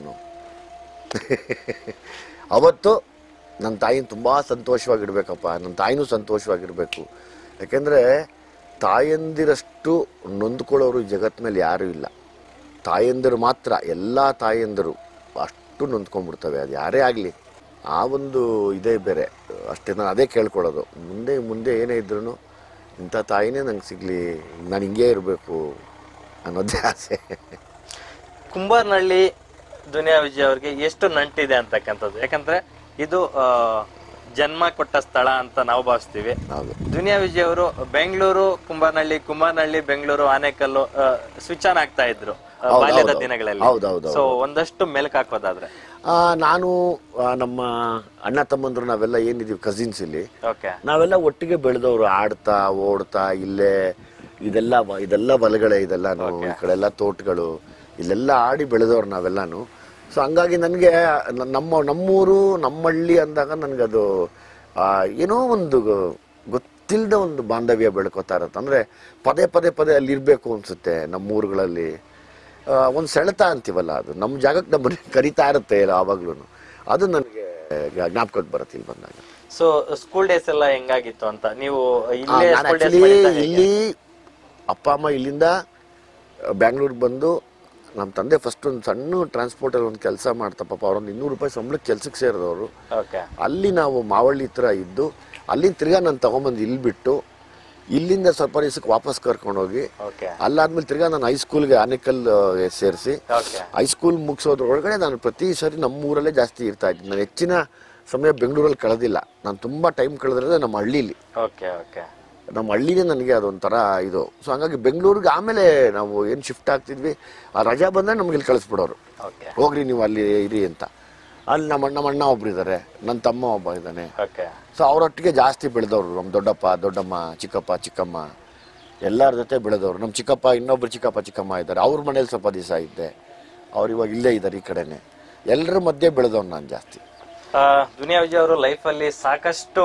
ಅವತ್ತು ನನ್ನ ತಾಯಿನ ತುಂಬ ಸಂತೋಷವಾಗಿರ್ಬೇಕಪ್ಪ ನನ್ನ ತಾಯಿನೂ ಸಂತೋಷವಾಗಿರಬೇಕು ಯಾಕೆಂದರೆ ತಾಯಂದಿರಷ್ಟು ನೊಂದ್ಕೊಳ್ಳೋರು ಈ ಜಗತ್ತಿನಲ್ಲಿ ಯಾರೂ ಇಲ್ಲ ತಾಯಂದಿರು ಮಾತ್ರ ಎಲ್ಲ ತಾಯಂದಿರು ಅಷ್ಟು ನೊಂದ್ಕೊಂಡ್ಬಿಡ್ತವೆ ಅದು ಯಾರೇ ಆಗಲಿ ಆ ಒಂದು ಇದೇ ಬೇರೆ ಅಷ್ಟೇ ನಾನು ಅದೇ ಕೇಳ್ಕೊಳ್ಳೋದು ಮುಂದೆ ಮುಂದೆ ಏನೇ ಇದ್ರೂ ಇಂಥ ತಾಯಿನೇ ನಂಗೆ ಸಿಗಲಿ ನಾನು ಹಿಂಗೇ ಇರಬೇಕು ಅನ್ನೋದೇ ಆಸೆ
ಕುಂಬಾರ್ನಹಳ್ಳಿ ದುನಿಯಾ ವಿಜಯ್ ಅವ್ರಿಗೆ ಎಷ್ಟು ನಂಟಿದೆ ಅಂತಕ್ಕಂಥದ್ದು ಯಾಕಂದ್ರೆ ಇದು ಆ, ಜನ್ಮ ಕೊಟ್ಟ ಸ್ಥಳ ಅಂತ ನಾವು ಭಾವಿಸ್ತೀವಿ
ಹೌದು
ದುನಿಯಾ ವಿಜಯ್ ಅವರು ಬೆಂಗಳೂರು ಕುಂಬಾರನಹಳ್ಳಿ ಕುಂಬಾರನಹಳ್ಳಿ ಬೆಂಗಳೂರು ಆನೇಕಲ್ಲು ಸ್ವಿಚ್ ಆನ್ ಆಗ್ತಾ ಇದ್ರು ಆ,
ಹೌದು,
ಬಾಲ್ಯದ
ಹೌದು.
ದಿನಗಳಲ್ಲಿ
ಹೌದು, ಹೌದು,
ಸೊ ಒಂದಷ್ಟು ಮೆಲ್ಕ್ ಹಾಕೋದಾದ್ರೆ
ಆ, ನಾನು ಆ, ನಮ್ಮ ಅಣ್ಣ ತಮ್ಮಂದ್ರು ನಾವೆಲ್ಲ ಏನಿದೀವಿ ಕಸಿನ್ಸ್ ಇಲ್ಲಿ
ಓಕೆ
ನಾವೆಲ್ಲ ಒಟ್ಟಿಗೆ ಬೆಳೆದವರು ಆಡ್ತಾ ಓಡ್ತಾ ಇಲ್ಲೇ ಇದೆಲ್ಲ ವ- ಇದೆಲ್ಲ ಹೊಲಗಳೇ ಇದೆಲ್ಲಾನು ಈ ಕಡೆ ಎಲ್ಲ ತೋಟಗಳು ಇಲ್ಲೆಲ್ಲ ಆಡಿ ಬೆಳೆದವ್ರು ನಾವೆಲ್ಲಾನು ಸೊ ಹಂಗಾಗಿ ನನಗೆ ನಮ್ಮ ನಮ್ಮೂರು ನಮ್ಮಹಳ್ಳಿ ಅಂದಾಗ ನನಗದು ಆ, ಏನೋ ಒಂದು ಗೊತ್ತಿಲ್ಲದ ಒಂದು ಬಾಂಧವ್ಯ ಬೆಳ್ಕೋತಾ ಇರತ್ತೆ ಅಂದರೆ ಪದೇ ಪದೇ ಪದೇ ಅಲ್ಲಿ ಇರಬೇಕು ಅನಿಸುತ್ತೆ ನಮ್ಮೂರುಗಳಲ್ಲಿ ಒಂದು ಸೆಳೆತ ಅಂತೀವಲ್ಲ ಅದು ನಮ್ಮ ಜಾಗಕ್ಕೆ ನಮ್ಮನ್ನ ಕರಿತಾ ಇರುತ್ತೆ ಆವಾಗ್ಲೂ ಅದು ನನಗೆ ಜ್ಞಾಪಕಕ್ಕೆ ಬರುತ್ತೆ ಇಲ್ಲಿ ಬಂದಾಗ
ಸೊ ಸ್ಕೂಲ್ ಡೇಸ್ ಎಲ್ಲ ಹೆಂಗಾಗಿತ್ತು ಅಂತ ನೀವು ಇಲ್ಲೇ
ನಾನು
ಸ್ಕೂಲ್ ಡೇಸ್
ಆಕ್ಚುಲಿ ಇಲ್ಲಿ ಅಪ್ಪ ಅಮ್ಮ ಇಲ್ಲಿಂದ ಬ್ಯಾಂಗ್ಳೂರಿಗೆ ಬಂದು ನಮ್ಮ ತಂದೆ ಫಸ್ಟ್ ಒಂದು ಸಣ್ಣ ಟ್ರಾನ್ಸ್ಪೋರ್ಟಲ್ಲಿ ಒಂದು ಕೆಲಸ ಮಾಡ್ತಾ ಪಾಪ ಅವ್ರೊಂದು ಇನ್ನೂರು ರೂಪಾಯಿ ಸಂಬಳಕ್ಕೆ ಕೆಲ್ಸಕ್ಕೆ ಸೇರಿದವರು
ಓಕೆ
ಅಲ್ಲಿ ನಾವು ಮಾವಳ್ಳಿ ಹತ್ರ ಇದ್ದು ಅಲ್ಲಿಂದ ತಿರ್ಗಾ ನಾನು ತೊಗೊಂಬಂದು ಇಲ್ಲಿ ಬಿಟ್ಟು ಇಲ್ಲಿಂದ ಸ್ವಲ್ಪ ದಿವಸಕ್ಕೆ ವಾಪಸ್ ಕರ್ಕೊಂಡೋಗಿ
ಓಕೆ
ಅಲ್ಲಾದ್ಮೇಲೆ ತಿರ್ಗಾ ನಾನು ಹೈಸ್ಕೂಲ್ಗೆ ಆನೇಕಲ್ ಸೇರಿಸಿ
ಓಕೆ
ಹೈಸ್ಕೂಲ್ ಮುಗಿಸೋದ್ರೊಳಗಡೆ ನಾನು ಪ್ರತಿ ಸರಿ ನಮ್ಮೂರಲ್ಲೇ ಜಾಸ್ತಿ ಇರ್ತಾ ಇದ್ದೀನಿ ನಾನು ಹೆಚ್ಚಿನ ಸಮಯ ಬೆಂಗಳೂರಲ್ಲಿ ಕಳೆದಿಲ್ಲ ನಾನು ತುಂಬ ಟೈಮ್ ಕಳೆದ್ರೆ ನಮ್ಮ ಹಳ್ಳೀಲಿ
ಓಕೆ ಓಕೆ
ನಮ್ಮ ಹಳ್ಳಿನೇ ನನಗೆ ಅದೊಂಥರ ಇದು ಸೊ ಹಂಗಾಗಿ ಬೆಂಗಳೂರಿಗೆ ಆಮೇಲೆ ನಾವು ಏನು ಶಿಫ್ಟ್ ಆಗ್ತಿದ್ವಿ ಆ ರಜಾ ಬಂದರೆ ನಮ್ಗೆ ಇಲ್ಲಿ ಕಳಿಸ್ಬಿಡೋರು
ಓಕೆ
ಹೋಗ್ರಿ ನೀವು ಅಲ್ಲಿ ಇರಿ ಅಂತ ಅಲ್ಲಿ ನಮ್ಮ ಅಣ್ಣ ನಮ್ಮ ಅಣ್ಣ ಒಬ್ರು ಇದ್ದಾರೆ ನನ್ನ ತಮ್ಮ ಒಬ್ಬ ಇದ್ದಾನೆ
ಓಕೆ
ಸೊ ಅವರೊಟ್ಟಿಗೆ ಜಾಸ್ತಿ ಬೆಳೆದವರು ನಮ್ಮ ದೊಡ್ಡಪ್ಪ ದೊಡ್ಡಮ್ಮ ಚಿಕ್ಕಪ್ಪ ಚಿಕ್ಕಮ್ಮ ಎಲ್ಲರ ಜೊತೆ ಬೆಳೆದವರು ನಮ್ಮ ಚಿಕ್ಕಪ್ಪ ಇನ್ನೊಬ್ರು ಚಿಕ್ಕಪ್ಪ ಚಿಕ್ಕಮ್ಮ ಇದ್ದಾರೆ ಅವ್ರ ಮನೇಲಿ ಸ್ವಲ್ಪ ದಿವಸ ಇದ್ದೆ ಅವ್ರು ಇವಾಗ ಇಲ್ಲೇ ಇದ್ದಾರೆ ಈ ಕಡೆನೆ ಎಲ್ಲರ ಮಧ್ಯೆ ಬೆಳೆದವ್ನು ನಾನು ಜಾಸ್ತಿ
ದುನಿಯಾ ವಿಜಯ್ ಅವರು ಲೈಫಲ್ಲಿ ಸಾಕಷ್ಟು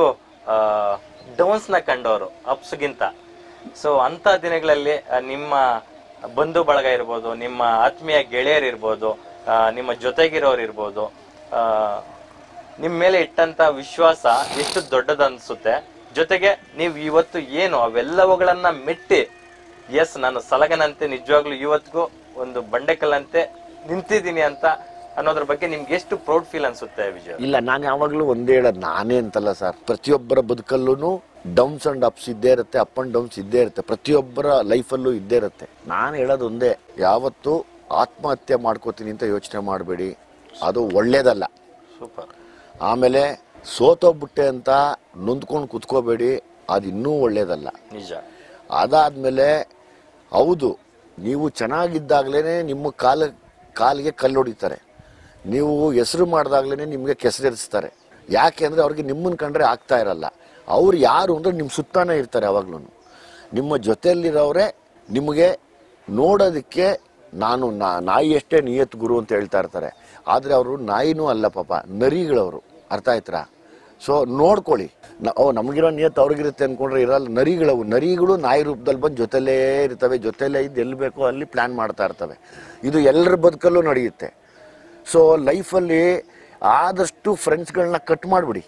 ಡೌನ್ಸ್ ನ ಕಂಡವರು ಅಪ್ಸ್ಗಿಂತ ಸೊ ಅಂತ ದಿನಗಳಲ್ಲಿ ಆ, ನಿಮ್ಮ ಬಂಧು ಬಳಗ ಇರ್ಬೋದು ನಿಮ್ಮ ಆತ್ಮೀಯ ಗೆಳೆಯರು ಇರ್ಬೋದು ಆ, ನಿಮ್ಮ ಜೊತೆಗಿರೋರು ಇರ್ಬೋದು ಆ, ನಿಮ್ಮ ಮೇಲೆ ಇಟ್ಟಂತ ವಿಶ್ವಾಸ ಎಷ್ಟು ದೊಡ್ಡದನ್ಸುತ್ತೆ ಜೊತೆಗೆ ನೀವು ಇವತ್ತು ಏನು ಅವೆಲ್ಲವುಗಳನ್ನ ಮೆಟ್ಟಿ ಎಸ್ ನಾನು ಸಲಗನಂತೆ ನಿಜವಾಗ್ಲೂ ಇವತ್ತಿಗೂ ಒಂದು ಬಂಡೆಕಲ್ಲಂತೆ ನಿಂತಿದ್ದೀನಿ ಅಂತ ಅನ್ನೋದ್ರ ಬಗ್ಗೆ ನಿಮ್ಗೆ ಎಷ್ಟು ಪ್ರೌಡ್ ಫೀಲ್ ಅನ್ಸುತ್ತೆ ವಿಜಯ್
ಇಲ್ಲ ನಾನು ಯಾವಾಗಲೂ ಒಂದೇ ಹೇಳೋದು ನಾನೇ ಅಂತಲ್ಲ ಸರ್ ಪ್ರತಿಯೊಬ್ಬರ ಬದುಕಲ್ಲೂ ಡೌನ್ಸ್ ಅಂಡ್ ಅಪ್ಸ್ ಇದ್ದೇ ಇರುತ್ತೆ ಅಪ್ ಅಂಡ್ ಡೌನ್ಸ್ ಇದ್ದೇ ಇರುತ್ತೆ ಪ್ರತಿಯೊಬ್ಬರ ಲೈಫಲ್ಲೂ ಇದ್ದೇ ಇರುತ್ತೆ ನಾನು ಹೇಳೋದು ಒಂದೇ ಯಾವತ್ತು ಆತ್ಮಹತ್ಯೆ ಮಾಡ್ಕೋತೀನಿ ಅಂತ ಯೋಚನೆ ಮಾಡಬೇಡಿ ಅದು ಒಳ್ಳೇದಲ್ಲ
ಸೂಪರ್
ಆಮೇಲೆ ಸೋತೋಗ್ಬಿಟ್ಟೆ ಅಂತ ನೊಂದ್ಕೊಂಡು ಕುತ್ಕೋಬೇಡಿ ಅದು ಇನ್ನೂ ಒಳ್ಳೇದಲ್ಲ
ನಿಜ
ಅದಾದ್ಮೇಲೆ ಹೌದು ನೀವು ಚೆನ್ನಾಗಿದ್ದಾಗಲೇ ನಿಮ್ಮ ಕಾಲ ಕಾಲಿಗೆ ಕಲ್ಲು ಹೊಡಿತಾರೆ ನೀವು ಹೆಸರು ಮಾಡಿದಾಗ್ಲೇ ನಿಮಗೆ ಕೆಸರಿಸ್ತಾರೆ ಯಾಕೆ ಅಂದರೆ ಅವ್ರಿಗೆ ನಿಮ್ಮನ್ನು ಕಂಡ್ರೆ ಆಗ್ತಾ ಇರಲ್ಲ ಅವ್ರು ಯಾರು ಅಂದರೆ ನಿಮ್ಮ ಸುತ್ತಾನೇ ಇರ್ತಾರೆ ಯಾವಾಗ್ಲೂ ನಿಮ್ಮ ಜೊತೆಯಲ್ಲಿರೋರೆ ನಿಮಗೆ ನೋಡೋದಕ್ಕೆ ನಾನು ನಾ- ನಾಯಿ ಅಷ್ಟೇ ನಿಯತ್ ಗುರು ಅಂತ ಹೇಳ್ತಾ ಇರ್ತಾರೆ ಆದರೆ ಅವರು ನಾಯಿನೂ ಅಲ್ಲ ಪಾಪ ನರಿಗಳವರು ಅರ್ಥ ಆಯ್ತಾ ಸೊ ನೋಡ್ಕೊಳ್ಳಿ ನ- ಓ ನಮಗಿರೋ ನಿಯತ್ ಅವ್ರಿಗಿರುತ್ತೆ ಅನ್ಕೊಂಡ್ರೆ ಇರಲ್ಲ ನರಿಗಳವು ನರಿಗಳು ನಾಯಿ ರೂಪದಲ್ಲಿ ಬಂದು ಜೊತೆಲೇ ಇರ್ತವೆ ಜೊತೆಲೇ ಇದ್ದು ಎಲ್ಲಿ ಬೇಕೋ ಅಲ್ಲಿ ಪ್ಲ್ಯಾನ್ ಮಾಡ್ತಾ ಇರ್ತವೆ ಇದು ಎಲ್ಲರ ಬದುಕಲ್ಲೂ ನಡೆಯುತ್ತೆ ಸೊ ಲೈಫಲ್ಲಿ ಆದಷ್ಟು ಫ್ರೆಂಡ್ಸ್ಗಳನ್ನ ಕಟ್ ಮಾಡಿಬಿಡಿ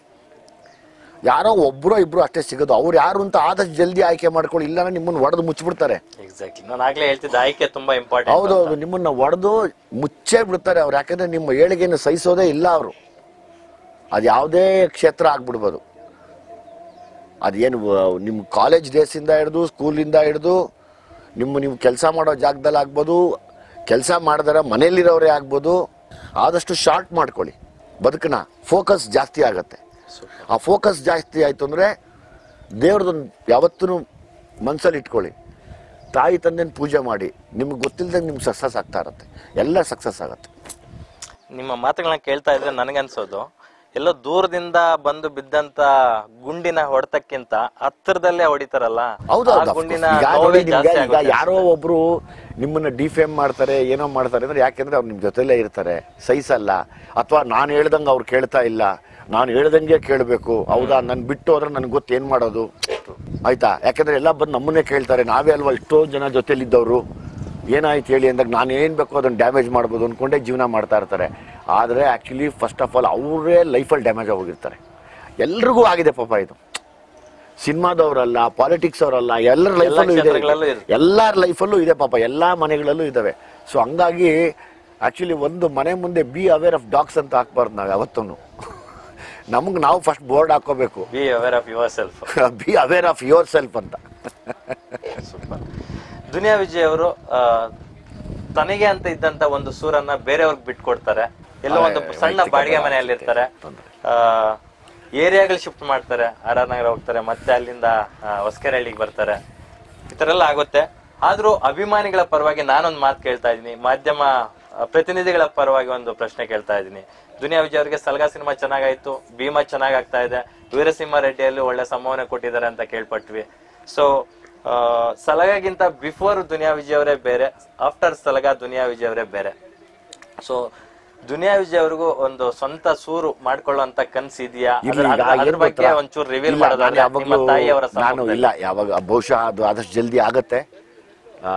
ಯಾರೋ ಒಬ್ಬರೋ ಇಬ್ಬರು ಅಷ್ಟೇ ಸಿಗೋದು ಅವ್ರು ಯಾರು ಅಂತ ಆದಷ್ಟು ಜಲ್ದಿ ಆಯ್ಕೆ ಮಾಡ್ಕೊಳ್ಳಿ ಇಲ್ಲಾಂದ್ರೆ ನಿಮ್ಮನ್ನು ಒಡೆದು ಮುಚ್ಚಿಬಿಡ್ತಾರೆ
ಎಕ್ಸಾಕ್ಟ್ಲಿ ನಾನು ಆಗ್ಲೇ ಹೇಳ್ತಿದ್ದೆ ಆಯ್ಕೆ ತುಂಬಾ ಇಂಪಾರ್ಟೆಂಟ್
ಹೌದೌದು ನಿಮ್ಮನ್ನ ಒಡೆದು ಮುಚ್ಚೇ ಬಿಡ್ತಾರೆ ಅವ್ರು ಯಾಕಂದ್ರೆ ನಿಮ್ಮ ಏಳಿಗೆಯನ್ನು ಸಹಿಸೋದೇ ಇಲ್ಲ ಅವರು ಅದು ಯಾವುದೇ ಕ್ಷೇತ್ರ ಆಗ್ಬಿಡ್ಬೋದು ಅದೇನು ನಿಮ್ಮ ಕಾಲೇಜ್ ಡೇಸಿಂದ ಹಿಡಿದು ಸ್ಕೂಲಿಂದ ಹಿಡಿದು ನಿಮ್ಮ ನೀವು ಕೆಲಸ ಮಾಡೋ ಜಾಗದಲ್ಲಿ ಆಗ್ಬೋದು ಕೆಲಸ ಮಾಡಿದಾರ ಮನೇಲಿರೋರೇ ಆಗ್ಬೋದು ಆದಷ್ಟು ಶಾರ್ಟ್ ಮಾಡ್ಕೊಳ್ಳಿ ಬದುಕನ್ನ ಫೋಕಸ್ ಜಾಸ್ತಿ ಆಗತ್ತೆ ಆ ಫೋಕಸ್ ಜಾಸ್ತಿ ಆಯಿತು ಅಂದರೆ ದೇವ್ರದೊಂದು ಯಾವತ್ತೂ ಮನಸ್ಸಲ್ಲಿ ಇಟ್ಕೊಳ್ಳಿ ತಾಯಿ ತಂದೆನ ಪೂಜೆ ಮಾಡಿ ನಿಮ್ಗೆ ಗೊತ್ತಿಲ್ಲದಂಗೆ ನಿಮ್ಗೆ ಸಕ್ಸಸ್ ಆಗ್ತಾ ಇರುತ್ತೆ ಎಲ್ಲ ಸಕ್ಸಸ್ ಆಗುತ್ತೆ
ನಿಮ್ಮ ಮಾತುಗಳನ್ನ ಕೇಳ್ತಾ ಇದ್ರೆ ನನಗನ್ಸೋದು ಎಲ್ಲೋ ದೂರದಿಂದ ಬಂದು ಬಿದ್ದಂತ ಗುಂಡಿನ ಹೊಡೆತಕ್ಕಿಂತ ಹತ್ತಿರದಲ್ಲೇ ಹೊಡಿತಾರಲ್ಲ
ಹೌದು
ಆ
ಹೌದು, of
ಗುಂಡಿನ
course. ಈಗ
ನೋವೇ
ನೋಡಿ ನಿಮ್ಗೆ
ಜಾಸ್ತಿ
ಈಗ
ಆಗುತ್ತೆ
ಯಾರೋ ಒಬ್ರು ನಿಮ್ಮನ್ನ ಡಿಫೇಮ್ ಮಾಡ್ತಾರೆ ಏನೋ ಮಾಡ್ತಾರೆ ಅಂದ್ರೆ ಯಾಕೆಂದ್ರೆ ಅವ್ರು ನಿಮ್ ಜೊತೆಲೇ ಇರ್ತಾರೆ ಸಹಿಸಲ್ಲ ಅಥವಾ ನಾನು ಹೇಳ್ದಂಗೆ ಅವ್ರು ಕೇಳ್ತಾ ಇಲ್ಲ ನಾನು ಹೇಳ್ದಂಗೆ ಕೇಳಬೇಕು ಹೌದಾ ನನ್ ಬಿಟ್ಟು ಹೋದ್ರೆ ನನ್ಗೆ ಗೊತ್ತು ಏನ್ ಮಾಡೋದು ಆಯ್ತಾ ಯಾಕಂದ್ರೆ ಎಲ್ಲ ಬಂದು ನಮ್ಮನ್ನೇ ಕೇಳ್ತಾರೆ ನಾವೇ ಅಲ್ವಾ ಎಷ್ಟೊಂದು ಜನ ಜೊತೆಲಿದ್ದವರು ಏನಾಯ್ತು ಹೇಳಿ ಅಂದಾಗ ನಾನು ಏನು ಬೇಕೋ ಅದನ್ನ ಡ್ಯಾಮೇಜ್ ಮಾಡ್ಬೋದು ಅನ್ಕೊಂಡೇ ಜೀವನ ಮಾಡ್ತಾ ಇರ್ತಾರೆ ಆದರೆ ಆ್ಯಕ್ಚುಲಿ ಫಸ್ಟ್ ಆಫ್ ಆಲ್ ಅವರೇ ಲೈಫಲ್ಲಿ ಡ್ಯಾಮೇಜ್ ಆಗೋಗಿರ್ತಾರೆ ಎಲ್ರಿಗೂ ಆಗಿದೆ ಪಾಪ ಇದು ಸಿನಿಮಾದವರಲ್ಲ ಪಾಲಿಟಿಕ್ಸ್ ಅವರಲ್ಲ ಎಲ್ಲರ ಲೈಫಲ್ಲೂ ಇದೆ
ಕ್ಷೇತ್ರಗಳಲ್ಲೂ ಇದೆ.
ಎಲ್ಲರ ಲೈಫಲ್ಲೂ ಇದೆ ಪಾಪ ಎಲ್ಲಾ ಮನೆಗಳಲ್ಲೂ ಇದಾವೆ ಸೊ ಹಂಗಾಗಿ ಆಕ್ಚುಲಿ ಒಂದು ಮನೆ ಮುಂದೆ ಬಿ ಅವೇರ್ ಆಫ್ ಡಾಗ್ಸ್ ಅಂತ ಹಾಕ್ಬಾರ್ದು ನಾವು ಯಾವತ್ತೂ ನಮ್ಗೆ ನಾವು ಫಸ್ಟ್ ಬೋರ್ಡ್ ಹಾಕೋಬೇಕು
be aware of yourself
be aware of yourself ಅಂತ
ಸೂಪರ್ ದುನಿಯಾ ವಿಜಯ್ ಅವರು ಆ, ತನಗೆ ಅಂತ ಇದ್ದಂತ ಒಂದು ಸೂರನ್ನ ಬೇರೆಯವ್ರಿಗೆ ಬಿಟ್ಕೊಡ್ತಾರೆ ಎಲ್ಲೋ ಒಂದು
ಅದೇ,
ಸಣ್ಣ
ವೈಯಕ್ತಿಕ
ಬಾಡಿಗೆ
ಬಲ
ಮನೆಯಲ್ಲಿ ಇರ್ತಾರೆ
ತೊಂದ್ರೆ.
ಏರಿಯಾಗಳು ಶಿಫ್ಟ್ ಮಾಡ್ತಾರೆ ಆರ್ ಆರ್ ನಗರ ಹೋಗ್ತಾರೆ ಮತ್ತೆ ಅಲ್ಲಿಂದ ಆ, ಹೊಸಕೆರಹಳ್ಳಿಗೆ ಬರ್ತಾರೆ ಈ ತರ ಎಲ್ಲ ಆಗುತ್ತೆ ಆದ್ರೂ ಅಭಿಮಾನಿಗಳ ಪರವಾಗಿ ನಾನೊಂದು ಮಾತು ಕೇಳ್ತಾ ಇದ್ದೀನಿ ಮಾಧ್ಯಮ ಆ, ಪ್ರತಿನಿಧಿಗಳ ಪರವಾಗಿ ಒಂದು ಪ್ರಶ್ನೆ ಕೇಳ್ತಾ ಇದ್ದೀನಿ ದುನಿಯಾ ವಿಜಯ್ ಅವರಿಗೆ ಸಲ್ಗಾ ಸಿನಿಮಾ ಚೆನ್ನಾಗಾಯ್ತು ಭೀಮಾ ಚೆನ್ನಾಗ್ ಆಗ್ತಾ ಇದೆ ವೀರಸಿಂಹ ರೆಡ್ಡಿಯಲ್ಲಿ ಒಳ್ಳೆ ಸಂಭಾವನೆ ಕೊಟ್ಟಿದ್ದಾರೆ ಅಂತ ಕೇಳ್ಪಟ್ವಿ ಸೊ ಸಲಗಾಗಿಂತ ಬಿಫೋರ್ ದುನಿಯಾ ವಿಜಯ್ ಅವರೇ ಬೇರೆ ಆಫ್ಟರ್ ಸಲಗ ದುನಿಯಾ ವಿಜಯ್ ಅವರೇ ಬೇರೆ ಸೊ ದುನಿಯಾ ವಿಜಯ್ ಅವ್ರಿಗೂ ಒಂದು ಸ್ವಂತ ಸೂರು ಮಾಡ್ಕೊಳ್ಳುವಂತ ಕನ್ಸು ಇದೆಯಾ
ಇರ್ಲಿ, ಈಗ
ಅದ್ರ
ಏನ್
ಬಗ್ಗೆ
ಗೊತ್ತಾ?
ಒಂಚೂರು ರಿವೀಲ್
ಇಲ್ಲ, ನಾನು
ಮಾಡೋದಾದ್ರೆ ನಿಮ್ಮ
ಯಾವಾಗ್ಲೂ
ತಾಯಿಯವರ
ನಾನು
ಸಮ್ಮುಖದಲ್ಲಿ.
ಇಲ್ಲ ಯಾವಾಗ ಬಹುಶಃ ಅದು ಆದಷ್ಟು ಜಲ್ದಿ ಆಗತ್ತೆ ಆ,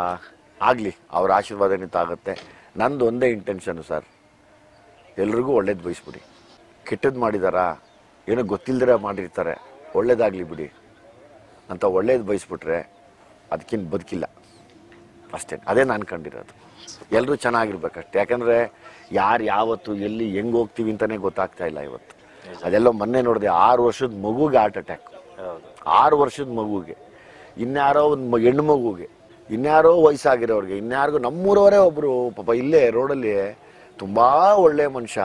ಆಗ್ಲಿ ಅವ್ರ ಆಶೀರ್ವಾದನಿಂದ ಆಗುತ್ತೆ ನಂದು ಒಂದೇ ಇಂಟೆನ್ಷನ್ ಸರ್ ಎಲ್ರಿಗೂ ಒಳ್ಳೇದು ಬಯಸ್ಬಿಡಿ ಕೆಟ್ಟದ್ದು ಮಾಡಿದಾರಾ ಏನೋ ಗೊತ್ತಿಲ್ದಿರ ಮಾಡಿರ್ತಾರೆ ಒಳ್ಳೇದಾಗ್ಲಿ ಬಿಡಿ ಅಂತ ಒಳ್ಳೇದು ಬಯಸ್ಬಿಟ್ರೆ ಅದಕ್ಕಿಂತ ಬದುಕಿಲ್ಲ ಅಷ್ಟೇ ಅದೇ ನಾನು ಕಂಡಿರೋದು ಎಲ್ಲರೂ ಚೆನ್ನಾಗಿರ್ಬೇಕಷ್ಟೆ ಯಾಕಂದ್ರೆ ಯಾರು ಯಾವತ್ತು ಎಲ್ಲಿ ಹೆಂಗ್ ಹೋಗ್ತೀವಿ ಅಂತಾನೆ ಗೊತ್ತಾಗ್ತಾ ಇಲ್ಲ ಇವತ್ತು ಅದೆಲ್ಲೋ ಮೊನ್ನೆ ನೋಡಿದೆ ಆರು ವರ್ಷದ ಮಗುಗೆ ಹಾರ್ಟ್ ಅಟ್ಯಾಕ್
ಹೌದು
ಆರು ವರ್ಷದ ಮಗುಗೆ ಇನ್ಯಾರೋ ಒಂದು ಹೆಣ್ಣು ಮಗುಗೆ ಇನ್ಯಾರೋ ವಯಸ್ಸಾಗಿರೋರಿಗೆ ಇನ್ಯಾರಿಗೂ ನಮ್ಮೂರವರೇ ಒಬ್ರು ಪಾಪ ಇಲ್ಲೇ ರೋಡಲ್ಲಿ ತುಂಬಾ ಒಳ್ಳೆ ಮನುಷ್ಯ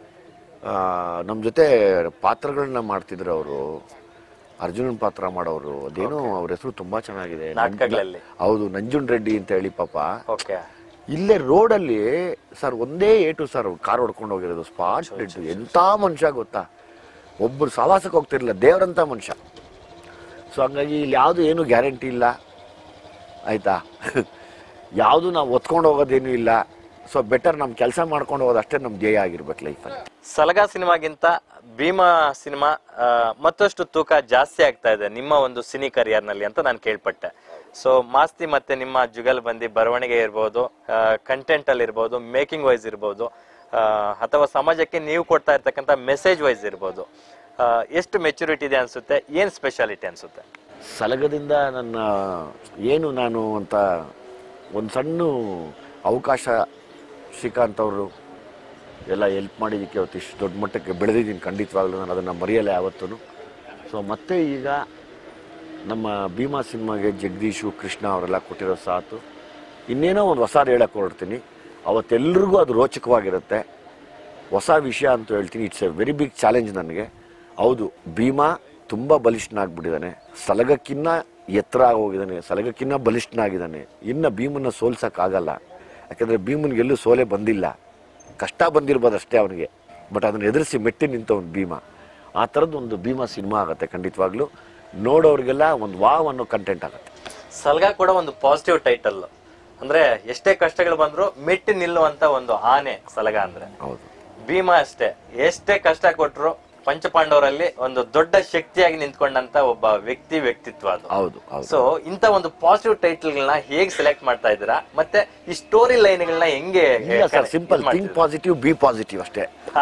ನಮ್ಮ ಜೊತೆ ಪಾತ್ರಗಳನ್ನ ಮಾಡ್ತಿದ್ರು ಅವರು ಅರ್ಜುನನ್ ಪಾತ್ರ ಮಾಡೋರು ಅದೇನೋ ಅವ್ರ ಹೆಸರು ತುಂಬಾ ಚೆನ್ನಾಗಿದೆ
ನಾಟಕಗಳಲ್ಲಿ
ಹೌದು ನಂಜುಂಡ್ ರೆಡ್ಡಿ ಅಂತ ಹೇಳಿ ಪಾಪ
ಓಕೆ
ಇಲ್ಲೇ ರೋಡಲ್ಲಿ ಸರ್ ಒಂದೇ ಏಟು ಸರ್ ಕಾರ್ ಹೊಡ್ಕೊಂಡು ಹೋಗಿರೋದು ಸ್ಪಾಟ್ ಡೆಡ್ ಎಂಥ ಮನುಷ್ಯ ಗೊತ್ತಾ ಒಬ್ಬರು ಸವಾಸಕ್ಕೆ ಹೋಗ್ತಿರ್ಲಿಲ್ಲ ದೇವರಂತ ಮನುಷ್ಯ ಸೊ ಹಂಗಾಗಿ ಇಲ್ಲಿ ಯಾವುದು ಏನು ಗ್ಯಾರಂಟಿ ಇಲ್ಲ ಆಯ್ತಾ ಯಾವುದು ನಾವು ಒತ್ಕೊಂಡು ಹೋಗೋದೇನು ಇಲ್ಲ ಸೊ ಬೆಟರ್ ನಮ್ಮ ಕೆಲಸ ಮಾಡ್ಕೊಂಡು ಹೋಗೋದು ಅಷ್ಟೇ ನಮ್ಮ ಧ್ಯೇಯ ಆಗಿರ್ಬೇಕು ಲೈಫಲ್ಲಿ
ಸಲಗಾ ಸಿನಿಮಾಗಿಂತ ಭೀಮಾ ಸಿನಿಮಾ ಆ, ಮತ್ತಷ್ಟು ತೂಕ ಜಾಸ್ತಿ ಆಗ್ತಾ ಇದೆ ನಿಮ್ಮ ಒಂದು ಸಿನಿ ಕರಿಯರ್ ನಲ್ಲಿ ಅಂತ ನಾನು ಕೇಳ್ಪಟ್ಟೆ ಸೊ ಮಾಸ್ತಿ ಮತ್ತೆ ನಿಮ್ಮ ಜುಗಲ್ ಬಂದಿ ಬರವಣಿಗೆ ಇರ್ಬೋದು ಕಂಟೆಂಟ್ ಅಲ್ಲಿ ಇರ್ಬೋದು ಮೇಕಿಂಗ್ ವೈಸ್ ಇರ್ಬೋದು ಆ, ಅಥವಾ ಸಮಾಜಕ್ಕೆ ನೀವು ಕೊಡ್ತಾ ಇರ್ತಕ್ಕಂಥ ಮೆಸೇಜ್ ವೈಸ್ ಇರ್ಬೋದು ಆ, ಎಷ್ಟು ಮೆಚುರಿಟಿ ಇದೆ ಅನ್ಸುತ್ತೆ ಏನ್ ಸ್ಪೆಷಾಲಿಟಿ ಅನ್ಸುತ್ತೆ
ಸಲಗದಿಂದ ನನ್ನ ಏನು ನಾನು ಅಂತ ಒಂದು ಸಣ್ಣ ಅವಕಾಶ ಶ್ರೀಕಾಂತ್ ಅವರು ಎಲ್ಲ ಹೆಲ್ಪ್ ಮಾಡಿದ್ದಕ್ಕೆ ಅವತ್ತು ಇಷ್ಟು ದೊಡ್ಡ ಮಟ್ಟಕ್ಕೆ ಬೆಳೆದಿದ್ದೀನಿ ಖಂಡಿತವಾಗ್ಲೂ ನಾನು ಅದನ್ನು ಮರೆಯಲ್ಲ ಯಾವತ್ತೂ ಸೊ ಮತ್ತೆ ಈಗ ನಮ್ಮ ಭೀಮಾ ಸಿನಿಮಾಗೆ ಜಗದೀಶು ಕೃಷ್ಣ ಅವರೆಲ್ಲ ಕೊಟ್ಟಿರೋ ಸಾತು ಇನ್ನೇನೋ ಒಂದು ಹೊಸಾದು ಹೇಳಕ್ಕೆ ಹೊರಡ್ತೀನಿ ಅವತ್ತೆಲ್ರಿಗೂ ಅದು ರೋಚಕವಾಗಿರುತ್ತೆ ಹೊಸ ವಿಷಯ ಅಂತ ಹೇಳ್ತೀನಿ it's a very big challenge ನನಗೆ ಹೌದು ಭೀಮಾ ತುಂಬ ಬಲಿಷ್ಠನಾಗ್ಬಿಟ್ಟಿದ್ದಾನೆ ಸಲಗಕ್ಕಿನ್ನ ಎತ್ತರ ಹೋಗಿದ್ದಾನೆ ಸಲಗಕ್ಕಿನ್ನ ಬಲಿಷ್ಠನಾಗಿದ್ದಾನೆ ಇನ್ನು ಭೀಮನ್ನ ಸೋಲ್ಸೋಕ್ಕಾಗಲ್ಲ ಯಾಕಂದರೆ ಭೀಮನ್ಗೆ ಎಲ್ಲೂ ಸೋಲೆ ಬಂದಿಲ್ಲ ಕಷ್ಟ ಬಂದಿರ್ಬೋದು ಅಷ್ಟೇ ಅವನಿಗೆ ಬಟ್ ಅದನ್ನು ಎದುರಿಸಿ ಮೆಟ್ಟಿ ನಿಂತವನು ಭೀಮಾ ಆ ಥರದ್ದು ಒಂದು ಭೀಮಾ ಸಿನಿಮಾ ಆಗುತ್ತೆ ಖಂಡಿತವಾಗ್ಲೂ ನೋಡೋರಿಗೆಲ್ಲ ಒಂದು ವಾವ್ ಅನ್ನೋ ಕಂಟೆಂಟ್ ಆಗುತ್ತೆ
ಸಲ್ಗಾ ಕೂಡ ಒಂದು ಪಾಸಿಟಿವ್ ಟೈಟಲ್ ಅಂದ್ರೆ ಎಷ್ಟೇ ಕಷ್ಟಗಳು ಬಂದ್ರು ಮೆಟ್ಟಿ ನಿಲ್ಲುವಂತ ಒಂದು ಆನೆ ಸಲಗ ಅಂದ್ರೆ
ಹೌದು
ಭೀಮಾ ಅಷ್ಟೇ ಎಷ್ಟೇ ಕಷ್ಟ ಕೊಟ್ರು ಪಂಚಪಾಂಡವರಲ್ಲಿ ಒಂದು ದೊಡ್ಡ ಶಕ್ತಿಯಾಗಿ ನಿಂತ್ಕೊಂಡಂತ ಒಬ್ಬ ವ್ಯಕ್ತಿ ವ್ಯಕ್ತಿತ್ವ ಅದು
ಹೌದು ಹೌದು
ಸೊ ಇಂತ ಒಂದು ಪಾಸಿಟಿವ್ ಟೈಟಲ್ಗಳನ್ನ ಹೇಗೆ ಸೆಲೆಕ್ಟ್ ಮಾಡ್ತಾ ಇದ್ದೀರಾ ಮತ್ತೆ ಈ ಸ್ಟೋರಿ ಲೈನ್ಗಳನ್ನ ಹೆಂಗೆ
ಇಲ್ಲ ಸರ್
ಇದ್
ಸಿಂಪಲ್ ಥಿಂಕ್
ಮಾಡ್ತಿದ್ದೀರಾ?
ಪಾಸಿಟಿವ್ ಬಿ ಪಾಸಿಟಿವ್ ಅಷ್ಟೇ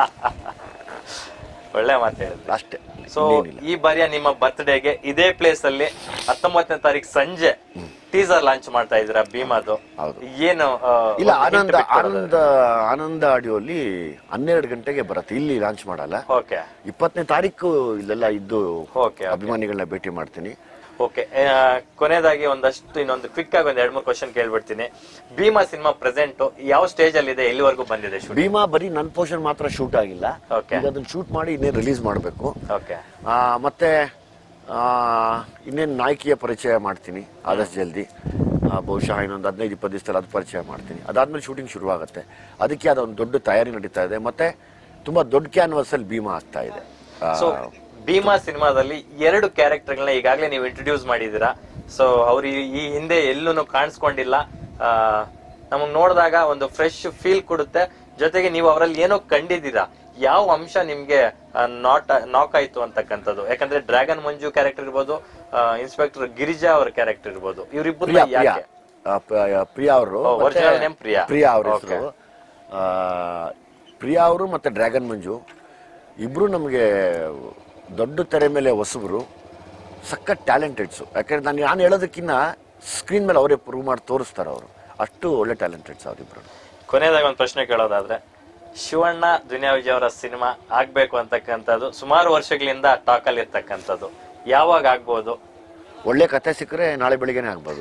ಒಳ್ಳೆ ಮಾತು ಹೇಳಿದ್ರಿ
ಅಷ್ಟೇ
ಸೊ
ಇನ್ನೇನಿಲ್ಲ
ಈ ಬಾರಿಯ ನಿಮ್ಮ ಬರ್ತ್ಡೇಗೆ ಇದೇ ಪ್ಲೇಸ್ ಅಲ್ಲಿ ಹತ್ತೊಂಬತ್ತನೇ ತಾರೀಕು ಸಂಜೆ ಟೀಸರ್ ಲಾಂಚ್ ಮಾಡ್ತಾ ಇದ್ದೀರಾ ಭೀಮಾದು
ಹೌದು.
ಏನು ಆ,
ಇಲ್ಲ
ಒಂದು hint
ಆನಂದ
ಬಿಟ್ಕೊಡೋದಾದ್ರೆ?
ಆನಂದ ಆನಂದ ಆಡಿಯೋಲಿ ಹನ್ನೆರಡು ಗಂಟೆಗೆ ಬರುತ್ತೆ ಇಲ್ಲಿ ಲಾಂಚ್ ಮಾಡಲ್ಲ
ಓಕೆ
ಇಪ್ಪತ್ತನೇ ತಾರೀಕು ಇಲ್ಲೆಲ್ಲ ಇದ್ದು
ಓಕೆ
ಅಭಿಮಾನಿಗಳನ್ನ ಭೇಟಿ ಮಾಡ್ತೀನಿ
ಓಕೆ ಕೊನೆಯದಾಗಿ ಒಂದಷ್ಟು ಇನ್ನೊಂದು ಕ್ವಿಕ್ ಆಗಿ ಒಂದ್ ಎರಡ್ ಮೂರು ಕ್ವಶನ್ ಕೇಳ್ಬಿಡ್ತೀನಿ ಭೀಮಾ ಸಿನಿಮಾ ಪ್ರೆಸೆಂಟ್ ಯಾವ ಸ್ಟೇಜ್ ಅಲ್ಲಿ ಇದೆ ಎಲ್ಲಿವರೆಗೂ ಬಂದಿದೆ ಶೂಟಿಂಗ್
ಭೀಮಾ ಬರೀ ನನ್ನ ಪೋರ್ಷನ್ ಮಾತ್ರ ಶೂಟ್ ಆಗಿಲ್ಲ
Okay.
ಈಗ ಅದನ್ನ ಶೂಟ್ ಮಾಡಿ ಇನ್ನೇನು ರಿಲೀಸ್ ಮಾಡಬೇಕು
ಓಕೆ
ಮತ್ತೆ ಆ, ಇನ್ನೇನು ನಾಯಕಿಯ ಪರಿಚಯ ಮಾಡ್ತೀನಿ ಆದಷ್ಟು ಜಲ್ದಿ ಆ, ಬಹುಶಃ ಇನ್ನೊಂದು ಹದಿನೈದು ಇಪ್ಪತ್ತು ದಿವಸದಲ್ಲಿ ಅದು ಪರಿಚಯ ಮಾಡ್ತೀನಿ ಅದಾದ್ಮೇಲೆ ಶೂಟಿಂಗ್ ಶುರುವಾಗುತ್ತೆ ಅದಕ್ಕೆ ಅದೊಂದು ದೊಡ್ಡ ತಯಾರಿ ನಡೀತಾ ಇದೆ ಮತ್ತೆ ತುಂಬಾ ದೊಡ್ಡ ಕ್ಯಾನ್ವಸ್ ಅಲ್ಲಿ ಭೀಮಾ ಆಗ್ತಾ ಇದೆ ಆ,
ಸೊ ಭೀಮಾ ಸಿನಿಮಾದಲ್ಲಿ ಎರಡು ಕ್ಯಾರೆಕ್ಟರ್ಗಳನ್ನ ಈಗಾಗಲೇ ನೀವು ಇಂಟ್ರೊಡ್ಯೂಸ್ ಮಾಡಿದೀರಾ ಸೊ ಅವ್ರು ಈ- ಈ ಹಿಂದೆ ಎಲ್ಲೂ ಕಾಣಿಸ್ಕೊಂಡಿಲ್ಲ ಆ, ನಮಗ್ ನೋಡಿದಾಗ ಒಂದು ಫ್ರೆಶ್ ಫೀಲ್ ಕೊಡುತ್ತೆ ಜೊತೆಗೆ ನೀವು ಅವರಲ್ಲಿ ಏನೋ ಕಂಡಿದ್ದೀರಾ ಯಾವ ಅಂಶ ನಿಮ್ಗೆ ನಾಟ್ ನಾಕ್ ಆಯ್ತು ಅಂತಕ್ಕಂಥದ್ದು ಯಾಕಂದ್ರೆ ಡ್ರ್ಯಾಗನ್ ಮಂಜು ಕ್ಯಾರೆಕ್ಟರ್ ಇರ್ಬೋದು ಇನ್ಸ್ಪೆಕ್ಟರ್ ಗಿರಿಜಾ ಅವ್ರ ಕ್ಯಾರೆಕ್ಟರ್ ಇರ್ಬೋದು ಇವರಿಬ್ಬರು
ಪ್ರಿಯಾ ಪ್ರಿಯಾ
ಯಾಕೆ
ಆ, ಪ- ಪ್ರಿಯಾ ಅವರು
ಓ, original name ಪ್ರಿಯಾ.
ಪ್ರಿಯಾ ಅವ್ರ
Okay.
ಹೆಸರು ಪ್ರಿಯಾ ಅವರು ಮತ್ತೆ ಡ್ರ್ಯಾಗನ್ ಮಂಜು ಇಬ್ರು ನಮಗೆ ದೊಡ್ಡ ತೆರೆ ಮೇಲೆ ಹೊಸಬರು ಸಖತ್ ಟ್ಯಾಲೆಂಟೆಡ್ಸು ಯಾಕಂದ್ರೆ ನಾನು ನಾನು ಹೇಳೋದಕ್ಕಿಂತ ಸ್ಕ್ರೀನ್ ಮೇಲೆ ಅವರೇ ಪ್ರೂವ್ ಮಾಡಿ ತೋರಿಸ್ತಾರೆ ಅವರು ಅಷ್ಟು ಒಳ್ಳೆ ಟ್ಯಾಲೆಂಟೆಡ್ಸ್ ಅವರಿಬ್ರು
ಕೊನೆಯದಾಗಿ ಒಂದು ಪ್ರಶ್ನೆ ಕೇಳೋದಾದ್ರೆ ಶಿವಣ್ಣ ದುನಿಯಾ ವಿಜಯ್ ಅವರ ಸಿನಿಮಾ ಆಗ್ಬೇಕು ಅಂತಕ್ಕಂಥದ್ದು ಸುಮಾರು ವರ್ಷಗಳಿಂದ ಟಾಕ್ ಅಲ್ಲಿ ಇರ್ತಕ್ಕಂಥದ್ದು ಯಾವಾಗ ಆಗ್ಬೋದು
ಒಳ್ಳೆ ಕತೆ ಸಿಕ್ಕರೆ ನಾಳೆ ಬೆಳಿಗ್ಗೆನೆ ಆಗ್ಬೋದು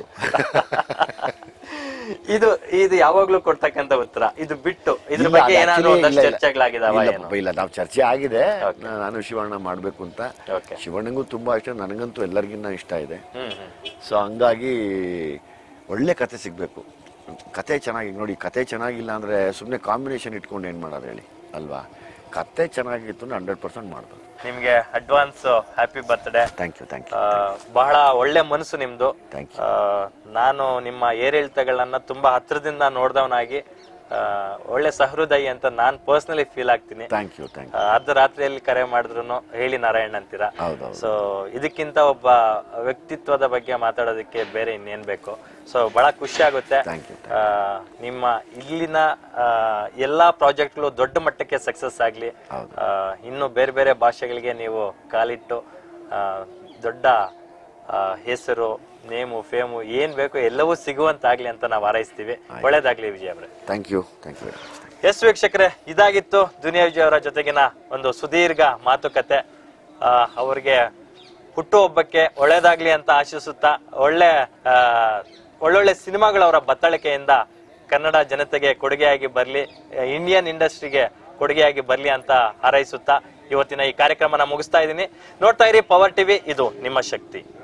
ಇದು ಇದು ಯಾವಾಗ್ಲೂ ಕೊಡ್ತಕ್ಕಂಥ ಉತ್ತರ ಇದು ಬಿಟ್ಟು ಇದ್ರ
ಇಲ್ಲ,
ಬಗ್ಗೆ
ಅದು
ಏನಾದ್ರು
actually
ಒಂದಷ್ಟು
ಇಲ್ಲ, ಇಲ್ಲ.
ಚರ್ಚೆಗಳಾಗಿದಾವ
ಇಲ್ಲ
ಏನು
ಪಾಪ, ಇಲ್ಲ ನಾವು ಚರ್ಚೆ ಆಗಿದೆ ನಾ- ನಾನು ಶಿವಣ್ಣ ಮಾಡಬೇಕು ಅಂತ
ಓಕೆ
ಶಿವಣ್ಣಂಗೂ ತುಂಬಾ ಇಷ್ಟ ನನಗಂತೂ ಎಲ್ಲರಿಗಿನ್ನ ಇಷ್ಟ ಇದೆ
ಹ್ಮ್ ಹ್ಮ್
ಸೊ ಹಂಗಾಗಿ ಒಳ್ಳೆ ಕತೆ ಸಿಗಬೇಕು ಕತೆ ಚೆನ್ನಾಗಿ ನೋಡಿ ಕತೆ ಚೆನ್ನಾಗಿಲ್ಲ ಅಂದರೆ ಸುಮ್ಮನೆ ಕಾಂಬಿನೇಷನ್ ಇಟ್ಕೊಂಡು ಏನು ಮಾಡೋದು ಹೇಳಿ ಅಲ್ವಾ ಕತೆ ಚೆನ್ನಾಗಿತ್ತು ಅಂದ್ರೆ ಹಂಡ್ರೆಡ್ ಪರ್ಸೆಂಟ್ ಮಾಡ್ಬೋದು
ನಿಮ್ಗೆ advance happy birthday
thank you thank you
ಬಹಳ ಒಳ್ಳೆ ಮನಸ್ಸು ನಿಮ್ದು
ಥ್ಯಾಂಕ್ ಯು
ಆ, ನಾನು ನಿಮ್ಮ ಏರಿಳಿತಗಳನ್ನ ತುಂಬಾ ಹತ್ರದಿಂದ ನೋಡ್ದವನಾಗಿ ಆ, ಒಳ್ಳೆ ಸಹೃದಯಿ ಅಂತ ನಾನ್ ಪರ್ಸನಲಿ ಫೀಲ್ ಆಗ್ತೀನಿ
ಥ್ಯಾಂಕ್ ಯು ಥ್ಯಾಂಕ್ ಯು
ಆ, ಅರ್ಧ ರಾತ್ರಿಯಲ್ಲಿ ಕರೆ ಮಾಡಿದ್ರು ಹೇಳಿ ನಾರಾಯಣ್ ಅಂತೀರಾ
ಹೌದೌದು
ಸೊ ಇದಕ್ಕಿಂತ ಒಬ್ಬ ವ್ಯಕ್ತಿತ್ವದ ಬಗ್ಗೆ ಮಾತಾಡೋದಕ್ಕೆ ಬೇರೆ ಇನ್ನೇನ್ ಬೇಕು ಸೊ ಬಹಳ ಖುಷಿ ಆಗುತ್ತೆ
ಥ್ಯಾಂಕ್ ಯು
ಆ, ನಿಮ್ಮ ಇಲ್ಲಿನ ಆ, ಎಲ್ಲಾ ಪ್ರಾಜೆಕ್ಟ್ಗಳು ದೊಡ್ಡ ಮಟ್ಟಕ್ಕೆ ಸಕ್ಸಸ್ ಆಗ್ಲಿ
ಹೌದು.
ಆ, ಇನ್ನು ಬೇರೆ ಬೇರೆ ಭಾಷೆಗಳಿಗೆ ನೀವು ಕಾಲಿಟ್ಟು ಆ, ದೊಡ್ಡ ಆ, ಹೆಸರು ನೇಮು ಫೇಮು ಏನ್ ಬೇಕು ಎಲ್ಲವೂ ಸಿಗುವಂತಾಗ್ಲಿ ಅಂತ ನಾವು ಹಾರೈಸ್ತೀವಿ ಒಳ್ಳೇದಾಗ್ಲಿ ವಿಜಯ ಅವರೇ
thank you thank you very much
yes ವೀಕ್ಷಕರೇ ಇದಾಗಿತ್ತು ದುನಿಯಾ ವಿಜಯ್ ಅವರ ಜೊತೆಗಿನ ಒಂದು ಸುದೀರ್ಘ ಮಾತುಕತೆ ಆ, ಅವ್ರಿಗೆ ಹುಟ್ಟುಹಬ್ಬಕ್ಕೆ ಒಳ್ಳೇದಾಗ್ಲಿ ಅಂತ ಆಶಿಸುತ್ತಾ ಒಳ್ಳೆ ಆ, ಒಳ್ಳೊಳ್ಳೆ ಸಿನಿಮಾಗಳವರ ಬತ್ತಳಿಕೆಯಿಂದ ಕನ್ನಡ ಜನತೆಗೆ ಕೊಡುಗೆಯಾಗಿ ಬರಲಿ ಇಂಡಿಯನ್ ಇಂಡಸ್ಟ್ರಿಗೆ ಕೊಡುಗೆಯಾಗಿ ಬರಲಿ ಅಂತ ಹಾರೈಸುತ್ತಾ ಇವತ್ತಿನ ಈ ಕಾರ್ಯಕ್ರಮನ ಮುಗಿಸ್ತಾ ಇದ್ದೀನಿ ನೋಡ್ತಾ ಇರಿ ಪವರ್ ಟಿವಿ ಇದು ನಿಮ್ಮ ಶಕ್ತಿ